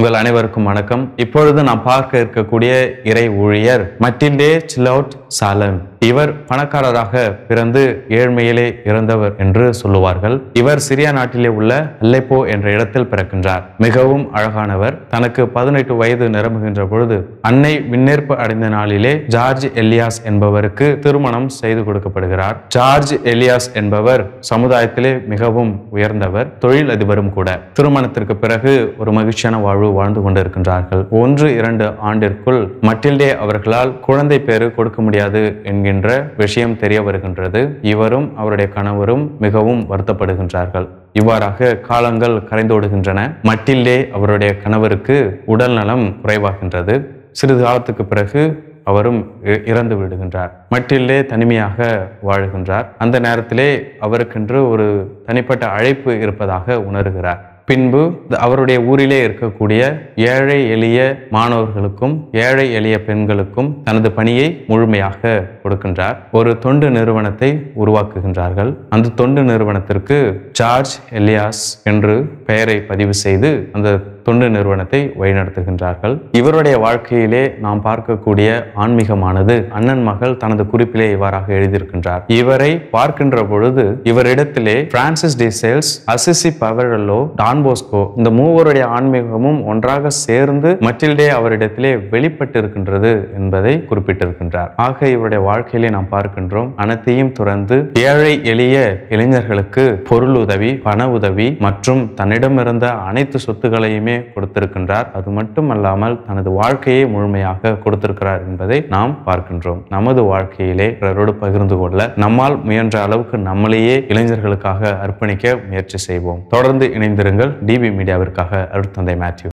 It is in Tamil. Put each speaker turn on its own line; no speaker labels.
உங்கள் அனைவருக்கும் வணக்கம் இப்பொழுது நாம் பார்க்க இருக்கக்கூடிய இறை ஊழியர் மட்டில்டே சிலவுட் சாலம் இவர் பணக்காரராக பிறந்து ஏழ்மையிலே இறந்தவர் என்று சொல்லுவார்கள் இவர் சிரியா நாட்டிலே உள்ள அல்லைப்போ என்ற இடத்தில் பிறக்கின்றார் மிகவும் அழகானவர் தனக்கு பதினெட்டு வயது நிரம்புகின்ற பொழுது அன்னை விண்ணேற்பு அடைந்த நாளிலே ஜார்ஜ் எலியாஸ் என்பவருக்கு திருமணம் செய்து கொடுக்கப்படுகிறார் ஜார்ஜ் எலியாஸ் என்பவர் சமுதாயத்திலே மிகவும் உயர்ந்தவர் தொழில் அதிபரும் கூட திருமணத்திற்கு பிறகு ஒரு மகிழ்ச்சியான வாழ்வு வாழ்ந்து கொண்டிருக்கின்றார்கள் ஒன்று இரண்டு ஆண்டிற்குள் மட்டில்டே அவர்களால் குழந்தை பேறு கொடுக்க முடியாது என்கின்ற விஷயம் தெரிய வருகின்றது இவரும் அவருடைய கணவரும் மிகவும் வருத்தப்படுகின்றார்கள் இவ்வாறாக காலங்கள் கரைந்தோடுகின்றன மட்டில்டே அவருடைய கணவருக்கு உடல் நலம் குறைவாகின்றது சிறிது காலத்துக்கு பிறகு அவரும் இ- இறந்து விடுகின்றார் மட்டிலே தனிமையாக வாழுகின்றார் அந்த நேரத்திலே அவருக்கென்று ஒரு தனிப்பட்ட அழைப்பு இருப்பதாக உணர்கிறார் பின்பு அவருடைய ஊரிலே இருக்கக்கூடிய ஏழை எளிய மாணவர்களுக்கும் ஏழை எளிய பெண்களுக்கும் தனது பணியை முழுமையாக கொடுக்கின்றார் ஒரு தொண்டு நிறுவனத்தை உருவாக்குகின்றார்கள் அந்த தொண்டு நிறுவனத்திற்கு ஜார்ஜ் எலியாஸ் என்று பெயரை பதிவு செய்து அந்த தொண்டு நிறுவனத்தை வழிநடத்துகின்றார்கள் இவருடைய வாழ்க்கையிலே நாம் பார்க்கக்கூடிய ஆன்மீகமானது அண்ணன் மகள் தனது குறிப்பிலே இவ்வாறாக எழுதியிருக்கின்றார் இவரை பார்க்கின்ற பொழுது இவரிடத்திலே பிரான்சிஸ் டி சேல்ஸ் அசிசி பவரல்லோ டான் போஸ்கோ இந்த மூவருடைய ஆன்மீகமும் ஒன்றாக சேர்ந்து மட்டில்டே அவரிடத்திலே வெளிப்பட்டு இருக்கின்றது என்பதை குறிப்பிட்டிருக்கின்றார் ஆக இவருடைய வாழ்க்கையிலே நாம் பார்க்கின்றோம் அனைத்தையும் துறந்து ஏழை எளிய இளைஞர்களுக்கு பொருள் உதவி பண உதவி மற்றும் தன்னிடமிருந்த அனைத்து சொத்துக்களையுமே கொடுத்திருக்கின்றார் அது மட்டுமல்லாமல் தனது வாழ்க்கையை முழுமையாக கொடுத்திருக்கிறார் என்பதை நாம் பார்க்கின்றோம் நமது வாழ்க்கையிலே பிறரோடு பகிர்ந்து கொள்ள நம்மால் முயன்ற அளவுக்கு நம்மளையே இளைஞர்களுக்காக அர்ப்பணிக்க முயற்சி செய்வோம் தொடர்ந்து இணைந்திருங்கள் டிபி மீடியாவிற்காக அருட்தந்தை மேத்யூ